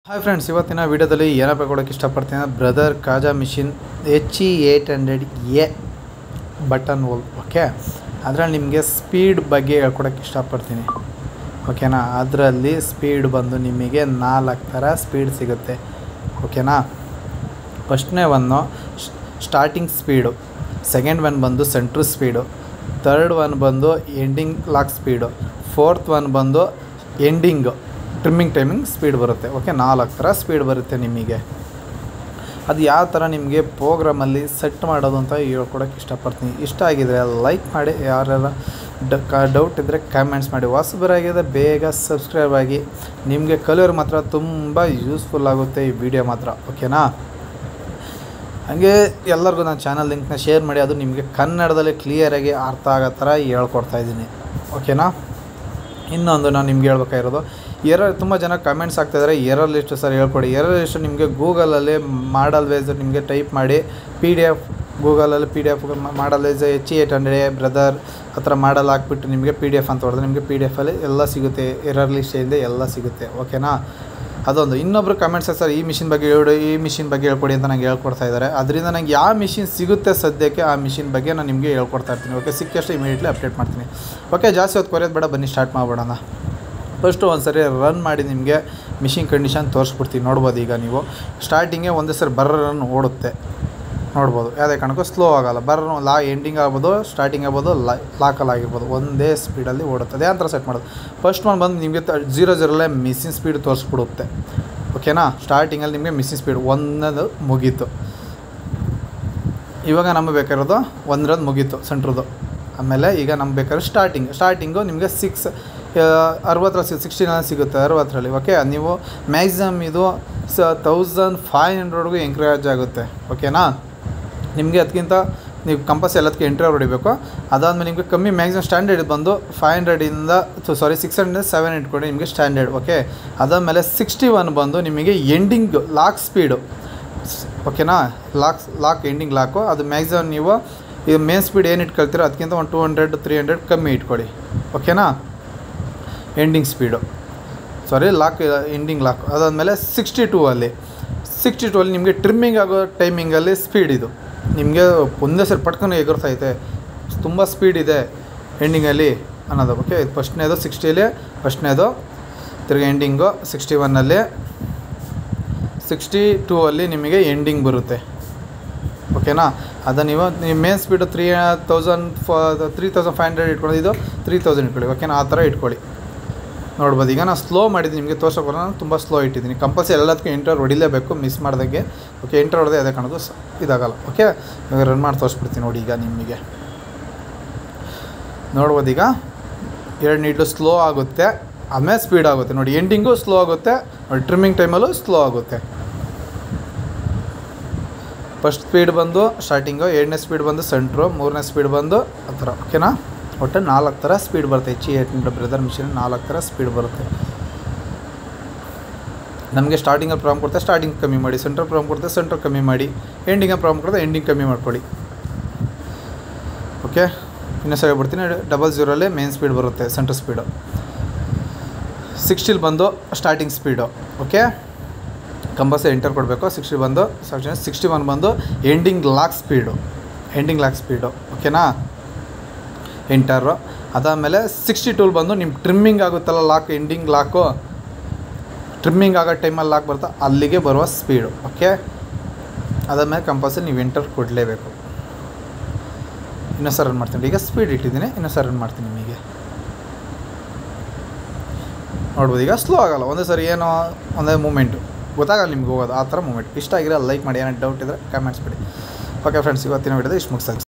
hi friends ಇವತ್ತಿನ ವಿಡಿಯೋದಲ್ಲಿ ಏನಪ್ಪ ಕೊಡೋಕ್ಕೆ ಇಷ್ಟಪಡ್ತೀನಿ ಬ್ರದರ್ ಕಾಜಾ machine H E eight hundred A button hole okay ಅದರಲ್ಲಿ ನಿಮಗೆ ಸ್ಪೀಡ್ ಬಗ್ಗೆ ಹೇಳ್ಕೊಡೋಕ್ಕೆ ಇಷ್ಟಪಡ್ತೀನಿ ಓಕೆನಾ ಅದರಲ್ಲಿ ಸ್ಪೀಡ್ ಬಂದು ನಿಮಗೆ ನಾಲ್ಕು ಥರ ಸ್ಪೀಡ್ ಸಿಗುತ್ತೆ ಓಕೆನಾ ಫಸ್ಟ್ನೇ one starting speed second one ಬಂದು ಸೆಂಟ್ರ್ ಸ್ಪೀಡು ತರ್ಡ್ ಒನ್ ಬಂದು ending lock speed fourth one ಬಂದು ಎಂಡಿಂಗು ಟ್ರಿಮ್ಮಿಂಗ್ ಟೈಮಿಂಗ್ ಸ್ಪೀಡ್ ಬರುತ್ತೆ ಓಕೆ ನಾಲ್ಕು ಥರ ಸ್ಪೀಡ್ ಬರುತ್ತೆ ನಿಮಗೆ ಅದು ಯಾವ ಥರ ನಿಮಗೆ ಪ್ರೋಗ್ರಾಮಲ್ಲಿ ಸೆಟ್ ಮಾಡೋದು ಅಂತ ಹೇಳ್ಕೊಡೋಕ್ಕೆ ಇಷ್ಟಪಡ್ತೀನಿ ಇಷ್ಟ ಆಗಿದರೆ ಲೈಕ್ ಮಾಡಿ ಯಾರ್ಯಾರ ಡೌಟ್ ಇದ್ದರೆ ಕಮೆಂಟ್ಸ್ ಮಾಡಿ ಹೊಸಬರಾಗಿದೆ ಬೇಗ ಸಬ್ಸ್ಕ್ರೈಬ್ ಆಗಿ ನಿಮಗೆ ಕಲಿಯೋರು ಮಾತ್ರ ತುಂಬ ಯೂಸ್ಫುಲ್ ಆಗುತ್ತೆ ಈ ವಿಡಿಯೋ ಮಾತ್ರ ಓಕೆನಾ ಹಾಗೆ ಎಲ್ಲರಿಗೂ ನನ್ನ ಚಾನಲ್ ಲಿಂಕ್ನ ಶೇರ್ ಮಾಡಿ ಅದು ನಿಮಗೆ ಕನ್ನಡದಲ್ಲಿ ಕ್ಲಿಯರಾಗಿ ಅರ್ಥ ಆಗೋ ಥರ ಹೇಳ್ಕೊಡ್ತಾ ಇದ್ದೀನಿ ಓಕೆನಾ ಇನ್ನೊಂದು ನಾನು ನಿಮ್ಗೆ ಹೇಳ್ಬೇಕಾಗಿರೋದು ಎರರ್ ತುಂಬ ಜನ ಕಮೆಂಟ್ಸ್ ಆಗ್ತಾಯಿದ್ದಾರೆ ಎರರ್ ಲಿಸ್ಟ್ ಸರ್ ಹೇಳ್ಕೊಡಿ ಎರರ್ ಲಿಸ್ಟ್ ನಿಮಗೆ ಗೂಗಲಲ್ಲಿ ಮಾಡಲ್ ವೈಸ್ ನಿಮಗೆ ಟೈಪ್ ಮಾಡಿ ಪಿ ಡಿ ಎಫ್ ಗೂಗಲಲ್ಲಿ P D F model wise H eight hundred brother ಆ ಥರ ಮಾಡಲ್ ಹಾಕ್ಬಿಟ್ಟು ನಿಮಗೆ ಪಿ ಡಿ ಎಫ್ ಅಂತ ಹೊಡೆದ್ರೆ ನಿಮಗೆ ಪಿ ಡಿ ಎಫಲ್ಲಿ ಎಲ್ಲ ಸಿಗುತ್ತೆ ಎರರ್ ಲಿಸ್ಟಿಂದ ಎಲ್ಲ ಸಿಗುತ್ತೆ ಓಕೆನಾ ಅದೊಂದು ಇನ್ನೊಬ್ರು ಕಮೆಂಟ್ಸ್ ಸರ್ ಈ ಮಿಷಿನ್ ಬಗ್ಗೆ ಹೇಳಿ ಈ ಮಿಷಿನ್ ಬಗ್ಗೆ ಹೇಳ್ಕೊಡಿ ಅಂತ ನಂಗೆ ಹೇಳ್ಕೊಡ್ತಾ ಇದ್ದಾರೆ ಅದರಿಂದ ನಂಗೆ ಯಾವ ಮಿಷಿನ್ ಸಿಗುತ್ತೆ ಸದ್ಯಕ್ಕೆ ಆ ಮಿಷಿನ್ ಬಗ್ಗೆ ನಾನು ನಿಮಗೆ ಹೇಳ್ಕೊಡ್ತಾ ಇರ್ತೀನಿ ಓಕೆ ಸಿಕ್ಕಷ್ಟು ಇಮಿಡಿಯೇಟ್ಲಿ ಅಪ್ಡೇಟ್ ಮಾಡ್ತೀನಿ ಓಕೆ ಜಾಸ್ತಿ ಹೊತ್ತು ಕೊರೆಯೋದು ಬೇಡ ಬನ್ನಿ ಸ್ಟಾರ್ಟ್ ಮಾಡ್ಬಿಡೋಣ ಫಸ್ಟು ಒಂದು ಸರಿ ರನ್ ಮಾಡಿ ನಿಮಗೆ ಮಿಷಿನ್ ಕಂಡೀಷನ್ ತೋರಿಸ್ಬಿಡ್ತೀನಿ ನೋಡ್ಬೋದು ಈಗ ನೀವು ಸ್ಟಾರ್ಟಿಂಗೇ ಒಂದೇ ಸರಿ ಬರ್ರ ರನ್ ಓಡುತ್ತೆ ನೋಡ್ಬೋದು ಯಾವುದೇ ಕಾರಣಕ್ಕೂ ಸ್ಲೋ ಆಗೋಲ್ಲ ಬರ್ರ ಲಾ ಎಂಡಿಂಗ್ ಆಗ್ಬೋದು ಸ್ಟಾರ್ಟಿಂಗ್ ಆಗ್ಬೋದು ಲಾ ಲಾಕಲ್ಲಿ ಆಗಿರ್ಬೋದು ಒಂದೇ ಸ್ಪೀಡಲ್ಲಿ ಓಡುತ್ತೆ ಅದೇ ಥರ ಸೆಟ್ ಮಾಡೋದು ಫಸ್ಟ್ ಒನ್ ಬಂದು ನಿಮಗೆ ಜೀರೋ ಜೀರೋಲ್ಲೇ ಮಿಸ್ಸಿಂಗ್ ಸ್ಪೀಡ್ ತೋರಿಸ್ಬಿಡುತ್ತೆ ಓಕೆನಾ ಸ್ಟಾರ್ಟಿಂಗಲ್ಲಿ ನಿಮಗೆ ಮಿಸ್ಸಿಂಗ್ ಸ್ಪೀಡ್ ಒಂದದು ಮುಗೀತು ಇವಾಗ ನಮಗೆ ಬೇಕಾಗಿರೋದು ಒಂದರದ್ದು ಮುಗೀತು ಸೆಂಟ್ರದ್ದು ಆಮೇಲೆ ಈಗ ನಮ್ಗೆ ಬೇಕಾದ್ರೆ ಸ್ಟಾರ್ಟಿಂಗ್ ಸ್ಟಾರ್ಟಿಂಗು ನಿಮಗೆ ಸಿಕ್ಸ್ ಅರವತ್ತರಲ್ಲಿ ಸಿಕ್ಸ್ಟೀನಲ್ಲಿ ಸಿಗುತ್ತೆ ಅರವತ್ತರಲ್ಲಿ ಓಕೆ ನೀವು ಮ್ಯಾಕ್ಸಿಮಮ್ ಇದು ಸ ತೌಸಂಡ್ ಫೈವ್ ಹಂಡ್ರೆಡ್ಗೂ ಎಂಕ್ರೇಜ್ ಆಗುತ್ತೆ ಓಕೆನಾ ನಿಮಗೆ ಅದಕ್ಕಿಂತ ನೀವು ಕಂಪಲ್ಸರಿ ಎಲ್ಲದಕ್ಕೆ ಎಂಟ್ರಿ ಹೊಡಿಬೇಕು ಅದಾದಮೇಲೆ ನಿಮಗೆ ಕಮ್ಮಿ ಮ್ಯಾಕ್ಸಿಮಮ್ ಸ್ಟ್ಯಾಂಡರ್ಡ್ ಬಂದು ಫೈವ್ ಹಂಡ್ರೆಡಿಂದ ಸಾರಿ ಸಿಕ್ಸ್ ಹಂಡ್ರೆಡ್ ಸೆವೆನ್ ಇಟ್ಕೊಂಡು ನಿಮಗೆ ಸ್ಟ್ಯಾಂಡರ್ಡ್ ಓಕೆ ಅದಾದಮೇಲೆ ಸಿಕ್ಸ್ಟಿ ಒನ್ ಬಂದು ನಿಮಗೆ ಎಂಡಿಂಗ್ ಲಾಕ್ ಸ್ಪೀಡು ಓಕೆನಾ ಲಾಕ್ ಲಾಕ್ ಎಂಡಿಂಗ್ ಲಾಕು ಅದು ಮ್ಯಾಕ್ಸಿಮಮ್ ನೀವು ಇದು ಮೇನ್ ಸ್ಪೀಡ್ ಏನು ಇಟ್ಕೊಳ್ತೀರೋ ಅದಕ್ಕಿಂತ ಒಂದು ಟೂ ಹಂಡ್ರೆಡ್ ತ್ರೀ ಹಂಡ್ರೆಡ್ ಕಮ್ಮಿ ಇಟ್ಕೊಳ್ಳಿ ಓಕೆನಾ ending speed sorry lock ending lock ಅದಾದಮೇಲೆ ಸಿಕ್ಸ್ಟಿ ಟೂ ಅಲ್ಲಿ ಸಿಕ್ಸ್ಟಿ ಟೂ ಅಲ್ಲಿ ನಿಮಗೆ ಟ್ರಿಮ್ಮಿಂಗ್ ಆಗೋ ಟೈಮಿಂಗಲ್ಲಿ ಸ್ಪೀಡ್ ಇದು ನಿಮಗೆ ಒಂದೇ ಸರಿ ಪಟ್ಕೊಂಡು ಎಗುರ್ತೈತೆ ತುಂಬ ಸ್ಪೀಡ್ ಇದೆ ಎಂಡಿಂಗಲ್ಲಿ ಅನ್ನೋದು ಓಕೆ ಇದು ಫಸ್ಟ್ನೇದು ಸಿಕ್ಸ್ಟಿಲಿ ಫಸ್ಟ್ನೇದು ತಿರ್ಗಿ ಎಂಡಿಂಗು ಸಿಕ್ಸ್ಟಿ ಒನ್ನಲ್ಲಿ ಸಿಕ್ಸ್ಟಿ ಟೂ ಅಲ್ಲಿ ನಿಮಗೆ ಎಂಡಿಂಗ್ ಬರುತ್ತೆ ಓಕೆನಾ ಅದು ನೀವು ನೀವು ಮೇನ್ ಸ್ಪೀಡು ತ್ರೀ ತೌಸಂಡ್ ಫ ತ್ರೀ ತೌಸಂಡ್ ಫೈವ್ ಹಂಡ್ರೆಡ್ ಇಟ್ಕೊಳ್ಳಿ ಇದು ತ್ರೀ ತೌಸಂಡ್ ಇಟ್ಕೊಳ್ಳಿ ಓಕೆನಾ ಆ ಥರ ಇಟ್ಕೊಳ್ಳಿ ನೋಡ್ಬೋದು ಈಗ ನಾನು ಸ್ಲೋ ಮಾಡಿದ್ದೀನಿ ನಿಮಗೆ ತೋರ್ಸೋಕೆ ನಾನು ತುಂಬ ಸ್ಲೋ ಇಟ್ಟಿದ್ದೀನಿ ಕಂಪಲ್ಸರಿ ಎಲ್ಲದಕ್ಕೂ ಎಂಟರ್ ಹೊಡಿಲೇಬೇಕು ಮಿಸ್ ಮಾಡ್ದಂಗೆ ಓಕೆ ಎಂಟರ್ ಹೊಡೆದೇ ಅದೇ ಕಾಣೋದು ಸ ಇದಾಗಲ್ಲ ಓಕೆ ಇವಾಗ ರನ್ ಮಾಡಿ ತೋರಿಸ್ಬಿಡ್ತೀನಿ ನೋಡಿ ಈಗ ನಿಮಗೆ ನೋಡ್ಬೋದು ಈಗ ಎರಡು ನೀಡ್ಲು ಸ್ಲೋ ಆಗುತ್ತೆ ಆಮೇಲೆ ಸ್ಪೀಡ್ ಆಗುತ್ತೆ ನೋಡಿ ಎಂಡಿಂಗು ಸ್ಲೋ ಆಗುತ್ತೆ ನೋಡಿ ಟ್ರಿಮ್ಮಿಂಗ್ ಟೈಮಲ್ಲೂ ಸ್ಲೋ ಆಗುತ್ತೆ ಫಸ್ಟ್ ಸ್ಪೀಡ್ ಬಂದು ಸ್ಟಾರ್ಟಿಂಗು ಎರಡನೇ ಸ್ಪೀಡ್ ಬಂದು ಸೆಂಟ್ರು ಮೂರನೇ ಸ್ಪೀಡ್ ಬಂದು ಆ ಥರ ಓಕೆನಾ ಒಟ್ಟು ನಾಲ್ಕು ಥರ ಸ್ಪೀಡ್ ಬರುತ್ತೆ H eight hundred brother machine ನಾಲ್ಕು ಥರ ಸ್ಪೀಡ್ ಬರುತ್ತೆ ನಮಗೆ ಸ್ಟಾರ್ಟಿಂಗಲ್ಲಿ ಪ್ರಾಬ್ಲಮ್ ಕೊಡ್ತಾರೆ ಸ್ಟಾರ್ಟಿಂಗ್ ಕಮ್ಮಿ ಮಾಡಿ ಸೆಂಟ್ರ್ ಪ್ರಾಬ್ಲಮ್ ಕೊಡ್ತಾರೆ ಸೆಂಟ್ರ್ ಕಮ್ಮಿ ಮಾಡಿ ಎಂಡಿಂಗಲ್ಲಿ ಪ್ರಾಬ್ಲಮ್ ಕೊಡ್ತಾರೆ ಎಂಡಿಂಗ್ ಕಮ್ಮಿ ಮಾಡ್ಕೊಳ್ಳಿ ಓಕೆ ಇನ್ನೂ ಸರಿ ಹೇಳ್ಬಿಡ್ತೀನಿ ಡಬಲ್ ಜೀರೋಲ್ಲೇ ಮೇನ್ ಸ್ಪೀಡ್ ಬರುತ್ತೆ ಸೆಂಟ್ರ್ ಸ್ಪೀಡು ಸಿಕ್ಸ್ಟಿಲ್ ಬಂದು starting speed okay compulsory enter ಕೊಡಬೇಕು ಸಿಕ್ಸ್ಟಿ ಬಂದು ಸಿಕ್ಸ್ಟಿ ಒನ್ ಬಂದು ending lock speed ending lock speed ಓಕೆನಾ ಎಂಟರು ಅದಾದಮೇಲೆ ಸಿಕ್ಸ್ಟಿ ಟೂಲ್ ಬಂದು ನಿಮ್ಮ ಟ್ರಿಮ್ಮಿಂಗ್ ಆಗುತ್ತಲ್ಲ ಲಾಕ್ ಎಂಡಿಂಗ್ ಲಾಕು ಟ್ರಿಮ್ಮಿಂಗ್ ಆಗೋ ಟೈಮಲ್ಲಿ ಲಾಕ್ ಬರುತ್ತಾ ಅಲ್ಲಿಗೆ ಬರುವ ಸ್ಪೀಡು ಓಕೆ ಅದಾದಮೇಲೆ ಕಂಪಲ್ಸರಿ ನೀವು ಎಂಟರ್ ಕೊಡಲೇಬೇಕು ಇನ್ನೂ ಸರ್ ರನ್ ಮಾಡ್ತೀನಿ ಈಗ ಸ್ಪೀಡ್ ಇಟ್ಟಿದ್ದೀನಿ ಇನ್ನೂ ಸರ್ ರನ್ ಮಾಡ್ತೀನಿ ನಿಮಗೆ ನೋಡ್ಬೋದು ಈಗ ಸ್ಲೋ ಆಗಲ್ಲ ಒಂದೇ ಸರಿ ಏನೋ ಒಂದೇ ಮೂಮೆಂಟು ಗೊತ್ತಾಗಲ್ಲ ನಿಮ್ಗೆ ಹೋಗೋದು ಆ ಥರ ಮೂಮೆಂಟ್ ಇಷ್ಟ ಆಗಿರೋ ಲೈಕ್ ಮಾಡಿ ಏನೋ ಡೌಟ್ ಇದ್ದರೆ ಕಮೆಂಟ್ಸ್ ಬಿಡಿ ಓಕೆ ಫ್ರೆಂಡ್ಸ್ ಇವತ್ತಿನ ವಿಡಿಯೋದ ಇಷ್ಟು ಮುಗಿಸ್ತೀನಿ